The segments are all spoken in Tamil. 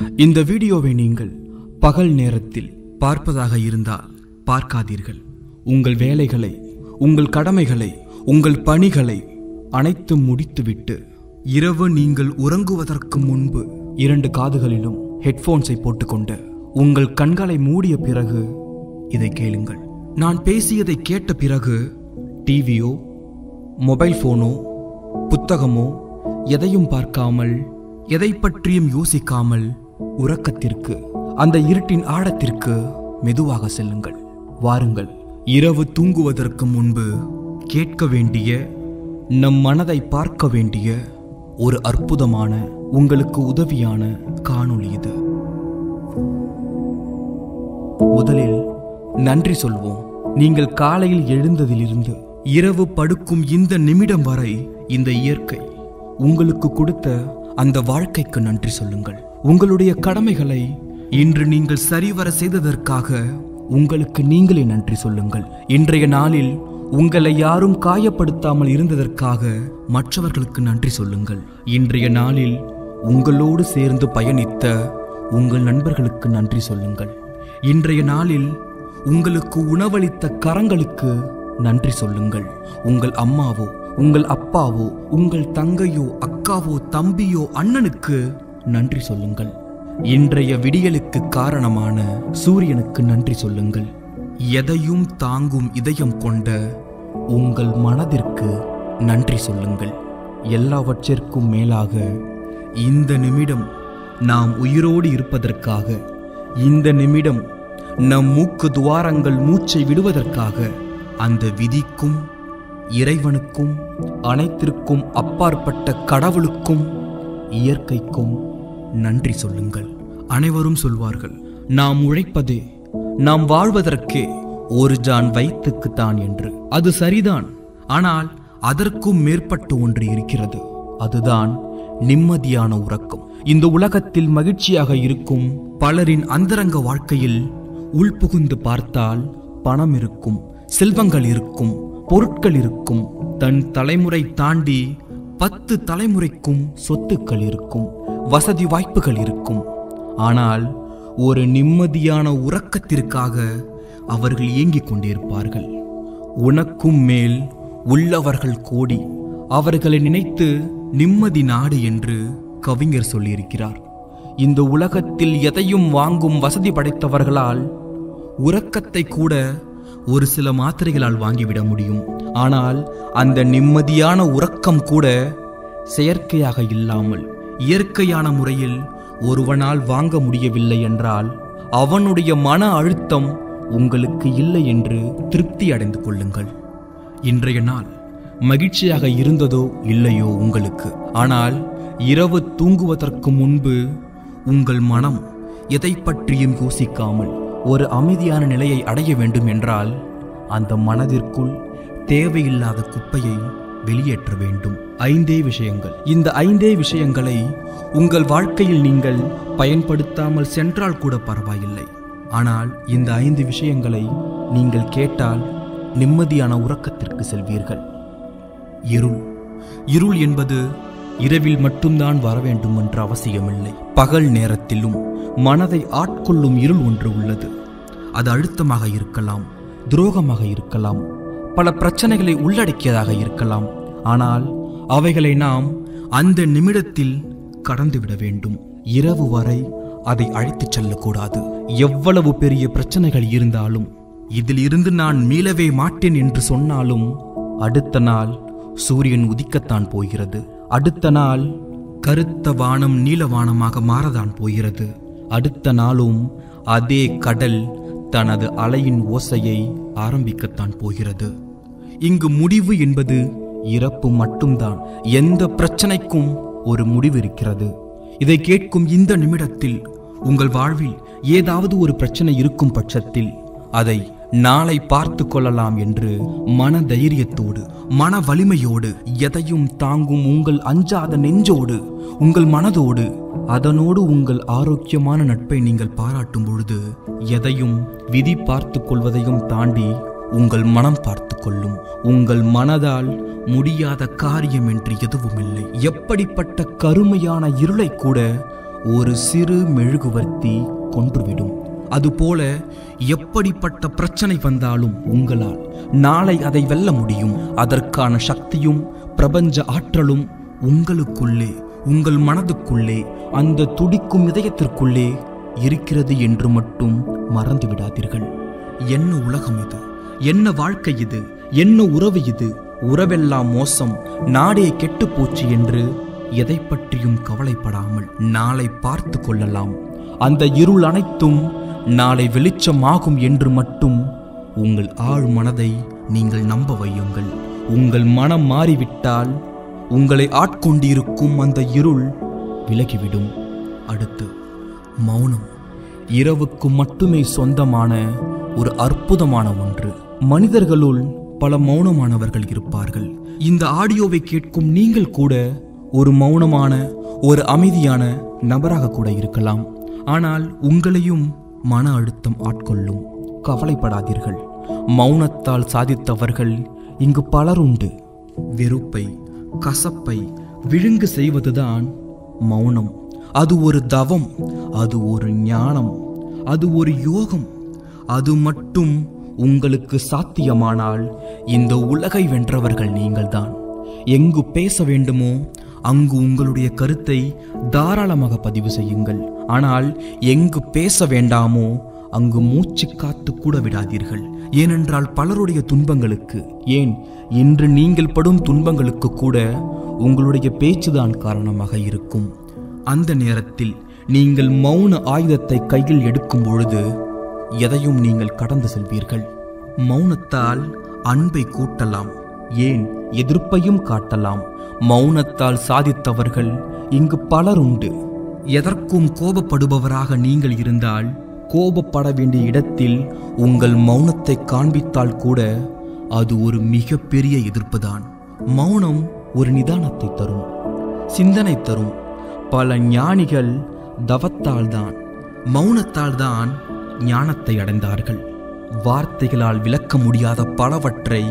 இந்த வீடியோவை நீங்கள் பகல் நேரத்தில் பார்ப்பதாக இருந்தால் பார்க்காதீர்கள் உங்கள் வேலைகளை உங்கள் கடமைகளை உங்கள் பணிகளை அனைத்தும் முடித்துவிட்டு இரவு நீங்கள் உறங்குவதற்கு முன்பு இரண்டு காதுகளிலும் ஹெட்போன்ஸை போட்டுக்கொண்டு உங்கள் கண்களை மூடிய பிறகு இதை கேளுங்கள் நான் பேசியதை கேட்ட பிறகு டிவியோ மொபைல் ஃபோனோ புத்தகமோ எதையும் பார்க்காமல் எதை பற்றியும் யோசிக்காமல் உறக்கத்திற்கு அந்த இருட்டின் ஆழத்திற்கு மெதுவாக செல்லுங்கள் வாருங்கள் இரவு தூங்குவதற்கு முன்பு கேட்க வேண்டிய நம் மனதை பார்க்க வேண்டிய ஒரு அற்புதமான உங்களுக்கு உதவியான காணொளி இது முதலில் நன்றி சொல்வோம் நீங்கள் காலையில் எழுந்ததிலிருந்து இரவு படுக்கும் இந்த நிமிடம் வரை இந்த இயற்கை உங்களுக்கு கொடுத்த அந்த வாழ்க்கைக்கு நன்றி சொல்லுங்கள் உங்களுடைய கடமைகளை இன்று நீங்கள் சரிவர செய்ததற்காக உங்களுக்கு நீங்களே நன்றி சொல்லுங்கள் இன்றைய நாளில் உங்களை யாரும் காயப்படுத்தாமல் இருந்ததற்காக மற்றவர்களுக்கு நன்றி சொல்லுங்கள் இன்றைய நாளில் உங்களோடு சேர்ந்து பயணித்த உங்கள் நண்பர்களுக்கு நன்றி சொல்லுங்கள் இன்றைய நாளில் உங்களுக்கு உணவளித்த கரங்களுக்கு நன்றி சொல்லுங்கள் உங்கள் அம்மாவோ உங்கள் அப்பாவோ உங்கள் தங்கையோ அக்காவோ தம்பியோ அண்ணனுக்கு நன்றி சொல்லுங்கள் இன்றைய விடியலுக்கு காரணமான சூரியனுக்கு நன்றி சொல்லுங்கள் எதையும் தாங்கும் இதயம் கொண்ட உங்கள் மனதிற்கு நன்றி சொல்லுங்கள் எல்லாவற்றிற்கும் மேலாக இந்த நிமிடம் நாம் உயிரோடு இருப்பதற்காக இந்த நிமிடம் நம் மூக்கு துவாரங்கள் மூச்சை விடுவதற்காக அந்த விதிக்கும் இறைவனுக்கும் அனைத்திற்கும் அப்பாற்பட்ட கடவுளுக்கும் இயற்கைக்கும் நன்றி சொல்லுங்கள் அனைவரும் சொல்வார்கள் நாம் உழைப்பதே நாம் வாழ்வதற்கே ஒரு ஜான் வயிற்றுக்குத்தான் என்று அது சரிதான் ஆனால் அதற்கும் மேற்பட்ட ஒன்று இருக்கிறது அதுதான் நிம்மதியான உறக்கம் இந்த உலகத்தில் மகிழ்ச்சியாக இருக்கும் பலரின் அந்தரங்க வாழ்க்கையில் உள்புகுந்து பார்த்தால் பணம் இருக்கும் செல்வங்கள் இருக்கும் பொருட்கள் இருக்கும் தன் தலைமுறை தாண்டி பத்து தலைமுறைக்கும் சொத்துக்கள் இருக்கும் வசதி வாய்ப்புகள் இருக்கும் ஆனால் ஒரு நிம்மதியான உறக்கத்திற்காக அவர்கள் ஏங்கிக் கொண்டிருப்பார்கள் உனக்கும் மேல் உள்ளவர்கள் கோடி அவர்களை நினைத்து நிம்மதி நாடு என்று கவிஞர் சொல்லியிருக்கிறார் இந்த உலகத்தில் எதையும் வாங்கும் வசதி படைத்தவர்களால் உறக்கத்தை கூட ஒரு சில மாத்திரைகளால் வாங்கிவிட முடியும் ஆனால் அந்த நிம்மதியான உறக்கம் கூட செயற்கையாக இல்லாமல் இயற்கையான முறையில் ஒருவனால் வாங்க முடியவில்லை என்றால் அவனுடைய மன அழுத்தம் உங்களுக்கு இல்லை என்று திருப்தி அடைந்து கொள்ளுங்கள் இன்றைய நாள் மகிழ்ச்சியாக இருந்ததோ இல்லையோ உங்களுக்கு ஆனால் இரவு தூங்குவதற்கு முன்பு உங்கள் மனம் எதை பற்றியும் யோசிக்காமல் ஒரு அமைதியான நிலையை அடைய வேண்டும் என்றால் அந்த மனதிற்குள் தேவையில்லாத குப்பையை வெளியேற்ற வேண்டும் ஐந்தே விஷயங்கள் இந்த ஐந்தே விஷயங்களை உங்கள் வாழ்க்கையில் நீங்கள் பயன்படுத்தாமல் சென்றால் கூட பரவாயில்லை ஆனால் இந்த ஐந்து விஷயங்களை நீங்கள் கேட்டால் நிம்மதியான உறக்கத்திற்கு செல்வீர்கள் இருள் இருள் என்பது இரவில் மட்டும்தான் வர வேண்டும் என்ற அவசியமில்லை பகல் நேரத்திலும் மனதை ஆட்கொள்ளும் இருள் ஒன்று உள்ளது அது அழுத்தமாக இருக்கலாம் துரோகமாக இருக்கலாம் பல பிரச்சனைகளை உள்ளடக்கியதாக இருக்கலாம் ஆனால் அவைகளை நாம் அந்த நிமிடத்தில் கடந்துவிட வேண்டும் இரவு வரை அதை அழைத்துச் செல்லக்கூடாது எவ்வளவு பெரிய பிரச்சனைகள் இருந்தாலும் இதில் இருந்து நான் மீளவே மாட்டேன் என்று சொன்னாலும் அடுத்த நாள் சூரியன் உதிக்கத்தான் போகிறது அடுத்த நாள் கருத்த வானம் நீல வானமாக மாறதான் போகிறது அடுத்த நாளும் அதே கடல் தனது அலையின் ஓசையை ஆரம்பிக்கத்தான் போகிறது இங்கு முடிவு என்பது இறப்பு மட்டும்தான் எந்த பிரச்சனைக்கும் ஒரு முடிவு இருக்கிறது இதை கேட்கும் இந்த நிமிடத்தில் உங்கள் வாழ்வில் ஏதாவது ஒரு பிரச்சனை இருக்கும் பட்சத்தில் அதை நாளை பார்த்து கொள்ளலாம் என்று மன தைரியத்தோடு மன வலிமையோடு எதையும் தாங்கும் உங்கள் அஞ்சாத நெஞ்சோடு உங்கள் மனதோடு அதனோடு உங்கள் ஆரோக்கியமான நட்பை நீங்கள் பாராட்டும் பொழுது எதையும் விதி பார்த்து கொள்வதையும் தாண்டி உங்கள் மனம் பார்த்து கொள்ளும் உங்கள் மனதால் முடியாத காரியம் என்று எதுவும் இல்லை எப்படிப்பட்ட கருமையான இருளை கூட ஒரு சிறு மெழுகுவர்த்தி கொன்றுவிடும் அதுபோல எப்படிப்பட்ட பிரச்சனை வந்தாலும் உங்களால் நாளை அதை வெல்ல முடியும் அதற்கான சக்தியும் பிரபஞ்ச ஆற்றலும் உங்களுக்குள்ளே உங்கள் மனதுக்குள்ளே அந்த துடிக்கும் இதயத்திற்குள்ளே இருக்கிறது என்று மட்டும் மறந்து விடாதீர்கள் என்ன உலகம் இது என்ன வாழ்க்கை இது என்ன உறவு இது உறவெல்லாம் மோசம் நாடே கெட்டுப் போச்சு என்று எதை பற்றியும் கவலைப்படாமல் நாளை பார்த்து கொள்ளலாம் அந்த இருள் அனைத்தும் நாளை வெளிச்சமாகும் என்று மட்டும் உங்கள் ஆழ் மனதை நீங்கள் நம்ப வையுங்கள் உங்கள் மனம் மாறிவிட்டால் உங்களை ஆட்கொண்டிருக்கும் அந்த இருள் விலகிவிடும் அடுத்து மௌனம் இரவுக்கு மட்டுமே சொந்தமான ஒரு அற்புதமான ஒன்று மனிதர்களுள் பல மௌனமானவர்கள் இருப்பார்கள் இந்த ஆடியோவை கேட்கும் நீங்கள் கூட ஒரு மௌனமான ஒரு அமைதியான நபராக கூட இருக்கலாம் ஆனால் உங்களையும் மன அழுத்தம் ஆட்கொள்ளும் கவலைப்படாதீர்கள் மௌனத்தால் சாதித்தவர்கள் இங்கு பலர் உண்டு வெறுப்பை கசப்பை விழுங்கு செய்வதுதான் மௌனம் அது ஒரு தவம் அது ஒரு ஞானம் அது ஒரு யோகம் அது மட்டும் உங்களுக்கு சாத்தியமானால் இந்த உலகை வென்றவர்கள் நீங்கள்தான் எங்கு பேச வேண்டுமோ அங்கு உங்களுடைய கருத்தை தாராளமாக பதிவு செய்யுங்கள் ஆனால் எங்கு பேச வேண்டாமோ அங்கு மூச்சு காத்து கூட விடாதீர்கள் ஏனென்றால் பலருடைய துன்பங்களுக்கு ஏன் இன்று நீங்கள் படும் துன்பங்களுக்கு கூட உங்களுடைய பேச்சுதான் காரணமாக இருக்கும் அந்த நேரத்தில் நீங்கள் மௌன ஆயுதத்தை கையில் எடுக்கும் பொழுது எதையும் நீங்கள் கடந்து செல்வீர்கள் மௌனத்தால் அன்பை கூட்டலாம் ஏன் எதிர்ப்பையும் காட்டலாம் மௌனத்தால் சாதித்தவர்கள் இங்கு பலர் உண்டு எதற்கும் கோபப்படுபவராக நீங்கள் இருந்தால் கோபப்பட வேண்டிய இடத்தில் உங்கள் மௌனத்தை காண்பித்தால் கூட அது ஒரு மிகப்பெரிய எதிர்ப்புதான் மௌனம் ஒரு நிதானத்தை தரும் சிந்தனை தரும் பல ஞானிகள் தவத்தால் தான் மௌனத்தால் தான் ஞானத்தை அடைந்தார்கள் வார்த்தைகளால் விளக்க முடியாத பலவற்றை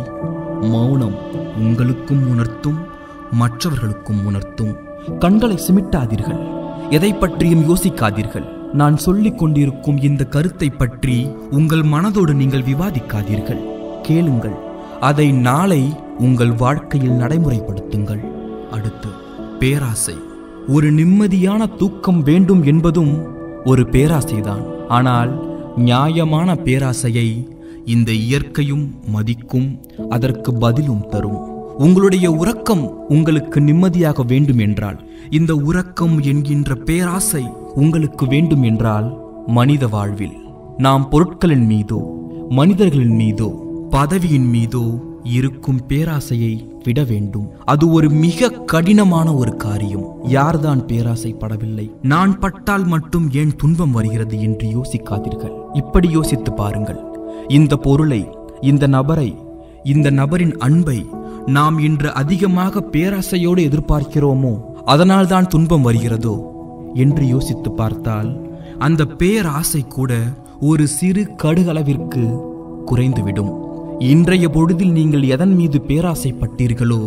மௌனம் உங்களுக்கும் உணர்த்தும் மற்றவர்களுக்கும் உணர்த்தும் கண்களை சிமிட்டாதீர்கள் எதை பற்றியும் யோசிக்காதீர்கள் நான் சொல்லிக் கொண்டிருக்கும் இந்த கருத்தை பற்றி உங்கள் மனதோடு நீங்கள் விவாதிக்காதீர்கள் கேளுங்கள் அதை நாளை உங்கள் வாழ்க்கையில் நடைமுறைப்படுத்துங்கள் அடுத்து பேராசை ஒரு நிம்மதியான தூக்கம் வேண்டும் என்பதும் ஒரு பேராசைதான் ஆனால் நியாயமான பேராசையை இந்த இயற்கையும் மதிக்கும் அதற்கு பதிலும் தரும் உங்களுடைய உறக்கம் உங்களுக்கு நிம்மதியாக வேண்டும் என்றால் இந்த உறக்கம் என்கின்ற பேராசை உங்களுக்கு வேண்டும் என்றால் மனித வாழ்வில் நாம் பொருட்களின் மீதோ மனிதர்களின் மீதோ பதவியின் மீதோ இருக்கும் பேராசையை விட வேண்டும் அது ஒரு மிக கடினமான ஒரு காரியம் யார்தான் பேராசைப்படவில்லை நான் பட்டால் மட்டும் ஏன் துன்பம் வருகிறது என்று யோசிக்காதீர்கள் இப்படி யோசித்து பாருங்கள் இந்த பொருளை இந்த நபரை இந்த நபரின் அன்பை நாம் இன்று அதிகமாக பேராசையோடு எதிர்பார்க்கிறோமோ அதனால்தான் துன்பம் வருகிறதோ என்று யோசித்து பார்த்தால் அந்த பேராசை கூட ஒரு சிறு கடுகளவிற்கு குறைந்துவிடும் இன்றைய பொழுதில் நீங்கள் எதன் மீது பேராசைப்பட்டீர்களோ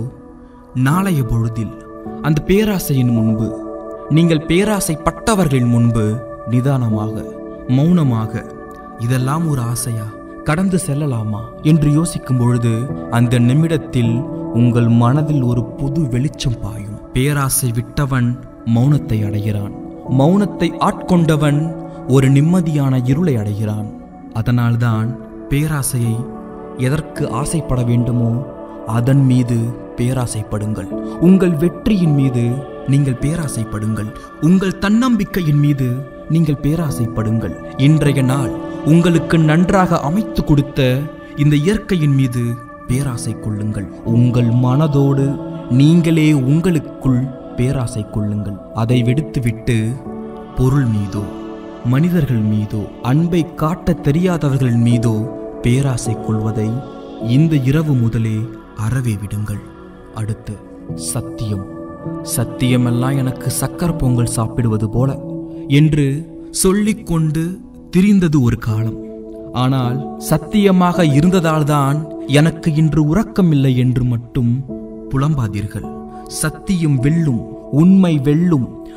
நாளைய பொழுதில் அந்த பேராசையின் முன்பு நீங்கள் பேராசைப்பட்டவர்களின் முன்பு நிதானமாக மௌனமாக இதெல்லாம் ஒரு ஆசையா கடந்து செல்லலாமா என்று யோசிக்கும் பொழுது அந்த நிமிடத்தில் உங்கள் மனதில் ஒரு புது வெளிச்சம் பாயும் பேராசை விட்டவன் மௌனத்தை அடைகிறான் மௌனத்தை ஆட்கொண்டவன் ஒரு நிம்மதியான இருளை அடைகிறான் அதனால்தான் பேராசையை எதற்கு ஆசைப்பட வேண்டுமோ அதன் மீது பேராசைப்படுங்கள் உங்கள் வெற்றியின் மீது நீங்கள் பேராசைப்படுங்கள் உங்கள் தன்னம்பிக்கையின் மீது நீங்கள் பேராசைப்படுங்கள் இன்றைய நாள் உங்களுக்கு நன்றாக அமைத்து கொடுத்த இந்த இயற்கையின் மீது பேராசை கொள்ளுங்கள் உங்கள் மனதோடு நீங்களே உங்களுக்குள் பேராசை கொள்ளுங்கள் அதை விடுத்துவிட்டு பொருள் மீதோ மனிதர்கள் மீதோ அன்பை காட்டத் தெரியாதவர்கள் மீதோ பேராசை கொள்வதை இந்த இரவு முதலே அறவே விடுங்கள் அடுத்து சத்தியம் சத்தியமெல்லாம் எனக்கு சக்கர் பொங்கல் சாப்பிடுவது போல என்று சொல்லிக்கொண்டு திரிந்தது ஒரு காலம் ஆனால் சத்தியமாக இருந்ததால்தான் எனக்கு இன்று உறக்கமில்லை என்று மட்டும் புலம்பாதீர்கள் சத்தியம் வெல்லும் உண்மை வெல்லும்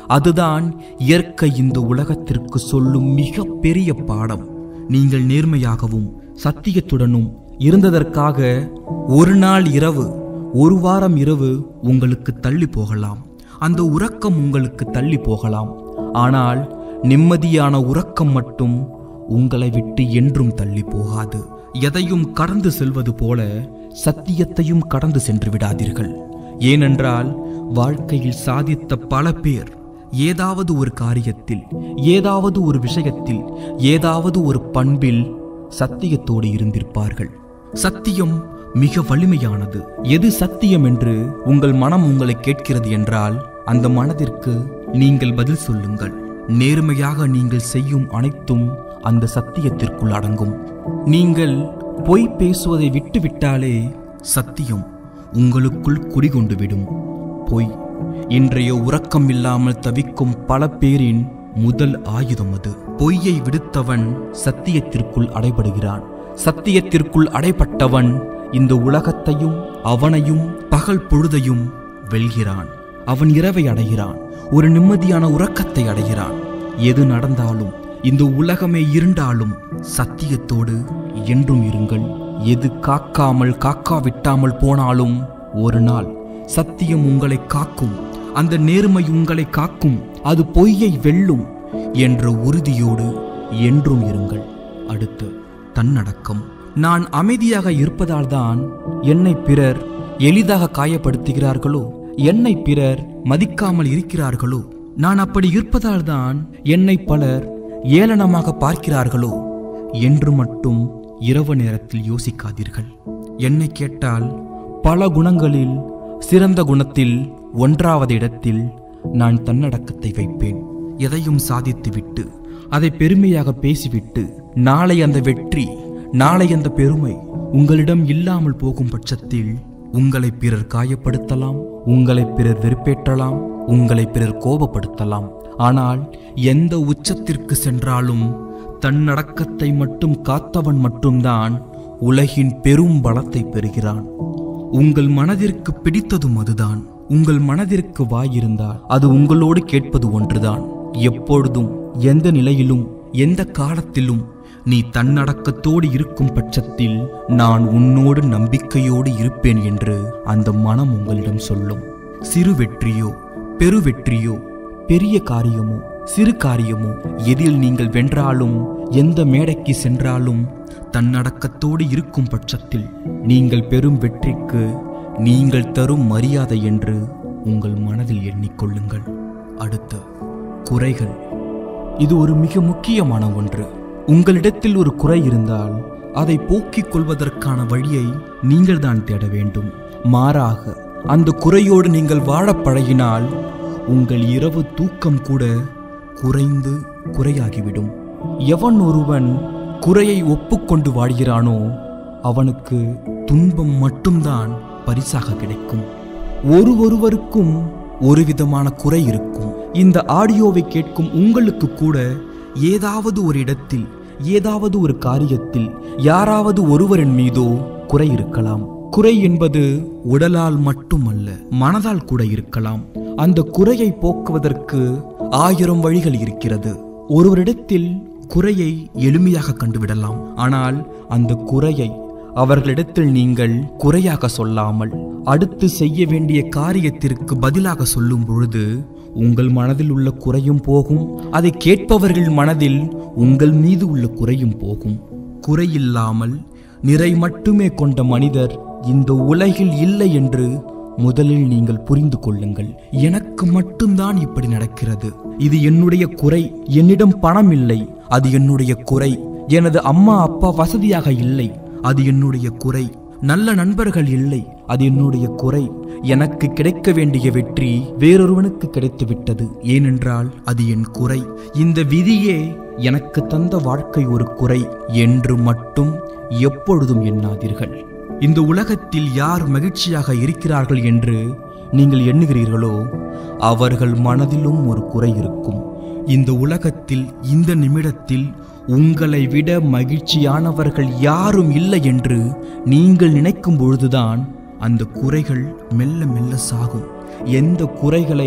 அதுதான் இயற்கை இந்த உலகத்திற்கு சொல்லும் மிக பெரிய பாடம் நீங்கள் நேர்மையாகவும் சத்தியத்துடனும் இருந்ததற்காக ஒரு நாள் இரவு ஒரு வாரம் இரவு உங்களுக்கு தள்ளி போகலாம் அந்த உறக்கம் உங்களுக்கு தள்ளி போகலாம் ஆனால் நிம்மதியான உறக்கம் மட்டும் உங்களை விட்டு என்றும் தள்ளி போகாது எதையும் கடந்து செல்வது போல சத்தியத்தையும் கடந்து சென்று விடாதீர்கள் ஏனென்றால் வாழ்க்கையில் சாதித்த பல பேர் ஏதாவது ஒரு காரியத்தில் ஏதாவது ஒரு விஷயத்தில் ஏதாவது ஒரு பண்பில் சத்தியத்தோடு இருந்திருப்பார்கள் சத்தியம் மிக வலிமையானது எது சத்தியம் என்று உங்கள் மனம் உங்களை கேட்கிறது என்றால் அந்த மனதிற்கு நீங்கள் பதில் சொல்லுங்கள் நேர்மையாக நீங்கள் செய்யும் அனைத்தும் அந்த சத்தியத்திற்குள் அடங்கும் நீங்கள் பொய் பேசுவதை விட்டுவிட்டாலே சத்தியம் உங்களுக்குள் குடிகொண்டு விடும் பொய் இன்றைய உறக்கம் இல்லாமல் தவிக்கும் பல பேரின் முதல் ஆயுதம் அது பொய்யை விடுத்தவன் சத்தியத்திற்குள் அடைபடுகிறான் சத்தியத்திற்குள் அடைபட்டவன் இந்த உலகத்தையும் அவனையும் பகல் பொழுதையும் வெல்கிறான் அவன் இரவை அடைகிறான் ஒரு நிம்மதியான உறக்கத்தை அடைகிறான் எது நடந்தாலும் இந்த உலகமே இருண்டாலும் சத்தியத்தோடு என்றும் இருங்கள் எது காக்காமல் காக்காவிட்டாமல் போனாலும் ஒரு நாள் சத்தியம் உங்களை காக்கும் அந்த நேர்மை உங்களை காக்கும் அது பொய்யை வெல்லும் என்ற உறுதியோடு என்றும் இருங்கள் அடுத்து தன்னடக்கம் நான் அமைதியாக இருப்பதால்தான் என்னை பிறர் எளிதாக காயப்படுத்துகிறார்களோ என்னை பிறர் மதிக்காமல் இருக்கிறார்களோ நான் அப்படி இருப்பதால்தான் என்னை பலர் ஏளனமாக பார்க்கிறார்களோ என்று மட்டும் இரவு நேரத்தில் யோசிக்காதீர்கள் என்னை கேட்டால் பல குணங்களில் சிறந்த குணத்தில் ஒன்றாவது இடத்தில் நான் தன்னடக்கத்தை வைப்பேன் எதையும் சாதித்துவிட்டு அதை பெருமையாக பேசிவிட்டு நாளை அந்த வெற்றி நாளை அந்த பெருமை உங்களிடம் இல்லாமல் போகும் பட்சத்தில் உங்களை பிறர் காயப்படுத்தலாம் உங்களை பிறர் வெறுப்பேற்றலாம் உங்களை பிறர் கோபப்படுத்தலாம் ஆனால் எந்த உச்சத்திற்கு சென்றாலும் தன்னடக்கத்தை மட்டும் காத்தவன் மட்டும்தான் உலகின் பெரும் பலத்தை பெறுகிறான் உங்கள் மனதிற்கு பிடித்ததும் அதுதான் உங்கள் மனதிற்கு வாயிருந்தால் அது உங்களோடு கேட்பது ஒன்றுதான் எப்பொழுதும் எந்த நிலையிலும் எந்த காலத்திலும் நீ தன்னடக்கத்தோடு இருக்கும் பட்சத்தில் நான் உன்னோடு நம்பிக்கையோடு இருப்பேன் என்று அந்த மனம் உங்களிடம் சொல்லும் சிறு வெற்றியோ பெரு வெற்றியோ பெரிய காரியமோ சிறு காரியமோ எதில் நீங்கள் வென்றாலும் எந்த மேடைக்கு சென்றாலும் தன்னடக்கத்தோடு இருக்கும் பட்சத்தில் நீங்கள் பெறும் வெற்றிக்கு நீங்கள் தரும் மரியாதை என்று உங்கள் மனதில் எண்ணிக்கொள்ளுங்கள் அடுத்து குறைகள் இது ஒரு மிக முக்கியமான ஒன்று உங்களிடத்தில் ஒரு குறை இருந்தால் அதை போக்கிக் கொள்வதற்கான வழியை நீங்கள் தான் தேட வேண்டும் மாறாக அந்த குறையோடு நீங்கள் வாழப் பழகினால் உங்கள் இரவு தூக்கம் கூட குறைந்து குறையாகிவிடும் எவன் ஒருவன் குறையை ஒப்புக்கொண்டு வாழ்கிறானோ அவனுக்கு துன்பம் மட்டும்தான் பரிசாக கிடைக்கும் ஒரு ஒருவருக்கும் ஒரு விதமான குறை இருக்கும் இந்த ஆடியோவை கேட்கும் உங்களுக்கு கூட ஏதாவது ஒரு இடத்தில் ஏதாவது ஒரு காரியத்தில் யாராவது ஒருவரின் மீதோ குறை இருக்கலாம் குறை என்பது உடலால் மட்டுமல்ல மனதால் கூட இருக்கலாம் அந்த குறையை போக்குவதற்கு ஆயிரம் வழிகள் இருக்கிறது ஒருவரிடத்தில் குறையை எளிமையாக கண்டுவிடலாம் ஆனால் அந்த குறையை அவர்களிடத்தில் நீங்கள் குறையாக சொல்லாமல் அடுத்து செய்ய வேண்டிய காரியத்திற்கு பதிலாக சொல்லும் பொழுது உங்கள் மனதில் உள்ள குறையும் போகும் அதை கேட்பவர்கள் மனதில் உங்கள் மீது உள்ள குறையும் போகும் குறையில்லாமல் நிறை மட்டுமே கொண்ட மனிதர் இந்த உலகில் இல்லை என்று முதலில் நீங்கள் புரிந்து கொள்ளுங்கள் எனக்கு மட்டும்தான் இப்படி நடக்கிறது இது என்னுடைய குறை என்னிடம் பணம் இல்லை அது என்னுடைய குறை எனது அம்மா அப்பா வசதியாக இல்லை அது என்னுடைய குறை நல்ல நண்பர்கள் இல்லை அது என்னுடைய குறை எனக்கு கிடைக்க வேண்டிய வெற்றி வேறொருவனுக்கு கிடைத்து விட்டது ஏனென்றால் அது என் குறை இந்த விதியே எனக்கு தந்த வாழ்க்கை ஒரு குறை என்று மட்டும் எப்பொழுதும் எண்ணாதீர்கள் இந்த உலகத்தில் யார் மகிழ்ச்சியாக இருக்கிறார்கள் என்று நீங்கள் எண்ணுகிறீர்களோ அவர்கள் மனதிலும் ஒரு குறை இருக்கும் இந்த உலகத்தில் இந்த நிமிடத்தில் உங்களை விட மகிழ்ச்சியானவர்கள் யாரும் இல்லை என்று நீங்கள் நினைக்கும் பொழுதுதான் அந்த குறைகள் மெல்ல மெல்ல சாகும் எந்த குறைகளை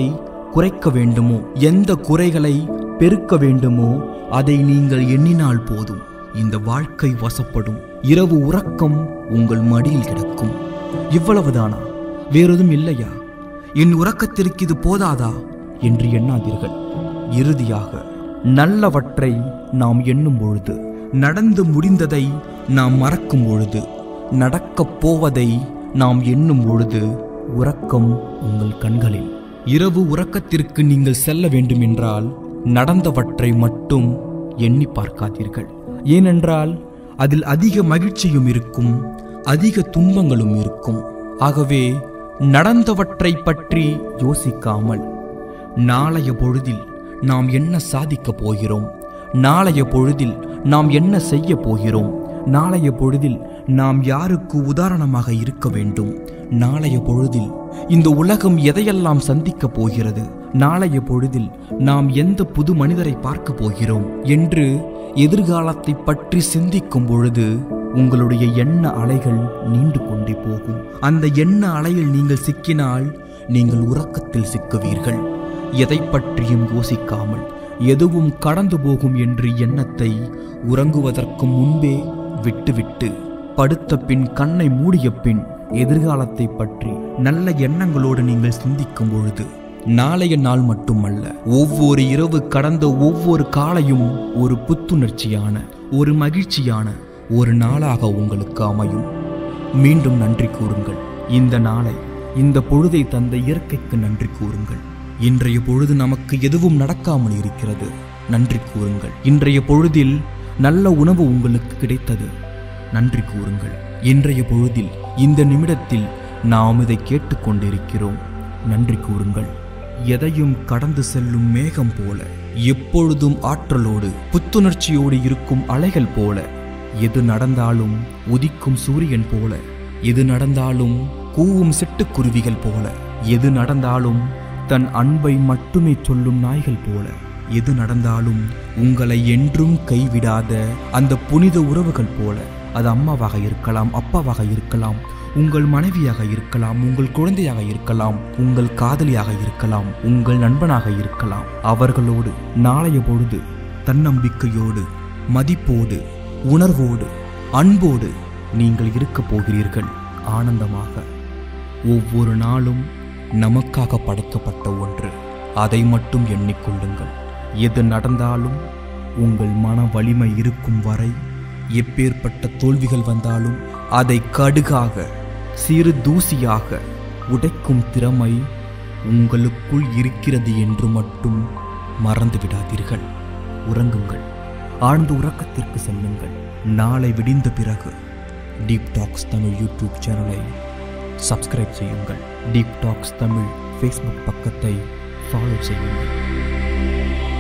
குறைக்க வேண்டுமோ எந்த குறைகளை பெருக்க வேண்டுமோ அதை நீங்கள் எண்ணினால் போதும் இந்த வாழ்க்கை வசப்படும் இரவு உறக்கம் உங்கள் மடியில் கிடக்கும் இவ்வளவுதானா வேறெதும் இல்லையா என் உறக்கத்திற்கு இது போதாதா என்று எண்ணாதீர்கள் இறுதியாக நல்லவற்றை நாம் எண்ணும் பொழுது நடந்து முடிந்ததை நாம் மறக்கும் பொழுது நடக்கப் போவதை நாம் எண்ணும் பொழுது உறக்கம் உங்கள் கண்களில் இரவு உறக்கத்திற்கு நீங்கள் செல்ல வேண்டுமென்றால் நடந்தவற்றை மட்டும் எண்ணி பார்க்காதீர்கள் ஏனென்றால் அதில் அதிக மகிழ்ச்சியும் இருக்கும் அதிக துன்பங்களும் இருக்கும் ஆகவே நடந்தவற்றை பற்றி யோசிக்காமல் நாளைய பொழுதில் நாம் என்ன சாதிக்கப் போகிறோம் நாளைய பொழுதில் நாம் என்ன செய்ய போகிறோம் நாளைய பொழுதில் நாம் யாருக்கு உதாரணமாக இருக்க வேண்டும் நாளைய பொழுதில் இந்த உலகம் எதையெல்லாம் சந்திக்கப் போகிறது நாளைய பொழுதில் நாம் எந்த புது மனிதரை பார்க்க போகிறோம் என்று எதிர்காலத்தை பற்றி சிந்திக்கும் பொழுது உங்களுடைய எண்ண அலைகள் நீண்டு கொண்டே போகும் அந்த எண்ண அலையில் நீங்கள் சிக்கினால் நீங்கள் உறக்கத்தில் சிக்குவீர்கள் எதை பற்றியும் யோசிக்காமல் எதுவும் கடந்து போகும் என்று எண்ணத்தை உறங்குவதற்கு முன்பே விட்டுவிட்டு படுத்த பின் கண்ணை மூடிய பின் எதிர்காலத்தை பற்றி நல்ல எண்ணங்களோடு நீங்கள் சிந்திக்கும் பொழுது நாளைய நாள் மட்டுமல்ல ஒவ்வொரு இரவு கடந்த ஒவ்வொரு காலையும் ஒரு புத்துணர்ச்சியான ஒரு மகிழ்ச்சியான ஒரு நாளாக உங்களுக்கு அமையும் மீண்டும் நன்றி கூறுங்கள் இந்த நாளை இந்த பொழுதை தந்த இயற்கைக்கு நன்றி கூறுங்கள் இன்றைய பொழுது நமக்கு எதுவும் நடக்காமல் இருக்கிறது நன்றி கூறுங்கள் இன்றைய பொழுதில் நல்ல உணவு உங்களுக்கு கிடைத்தது நன்றி கூறுங்கள் இன்றைய பொழுதில் இந்த நிமிடத்தில் நாம் இதை கேட்டுக்கொண்டிருக்கிறோம் நன்றி கூறுங்கள் எதையும் கடந்து செல்லும் மேகம் போல எப்பொழுதும் ஆற்றலோடு புத்துணர்ச்சியோடு இருக்கும் அலைகள் போல எது நடந்தாலும் உதிக்கும் சூரியன் போல எது நடந்தாலும் கூவும் சிட்டுக்குருவிகள் போல எது நடந்தாலும் தன் அன்பை மட்டுமே சொல்லும் நாய்கள் போல எது நடந்தாலும் உங்களை என்றும் கைவிடாத அந்த புனித உறவுகள் போல அது அம்மாவாக இருக்கலாம் அப்பாவாக இருக்கலாம் உங்கள் மனைவியாக இருக்கலாம் உங்கள் குழந்தையாக இருக்கலாம் உங்கள் காதலியாக இருக்கலாம் உங்கள் நண்பனாக இருக்கலாம் அவர்களோடு நாளைய பொழுது தன்னம்பிக்கையோடு மதிப்போடு உணர்வோடு அன்போடு நீங்கள் இருக்கப் போகிறீர்கள் ஆனந்தமாக ஒவ்வொரு நாளும் நமக்காக படைக்கப்பட்ட ஒன்று அதை மட்டும் எண்ணிக்கொள்ளுங்கள் எது நடந்தாலும் உங்கள் மன வலிமை இருக்கும் வரை எப்பேற்பட்ட தோல்விகள் வந்தாலும் அதை கடுகாக சிறு தூசியாக உடைக்கும் திறமை உங்களுக்குள் இருக்கிறது என்று மட்டும் மறந்து விடாதீர்கள் உறங்குங்கள் ஆழ்ந்த உறக்கத்திற்கு செல்லுங்கள் நாளை விடிந்த பிறகு டீப் டாக்ஸ் தமிழ் யூடியூப் சேனலை சப்ஸ்கிரைப் செய்யுங்கள் டீப் டாக்ஸ் தமிழ் ஃபேஸ்புக் பக்கத்தை ஃபாலோ செய்யுங்கள்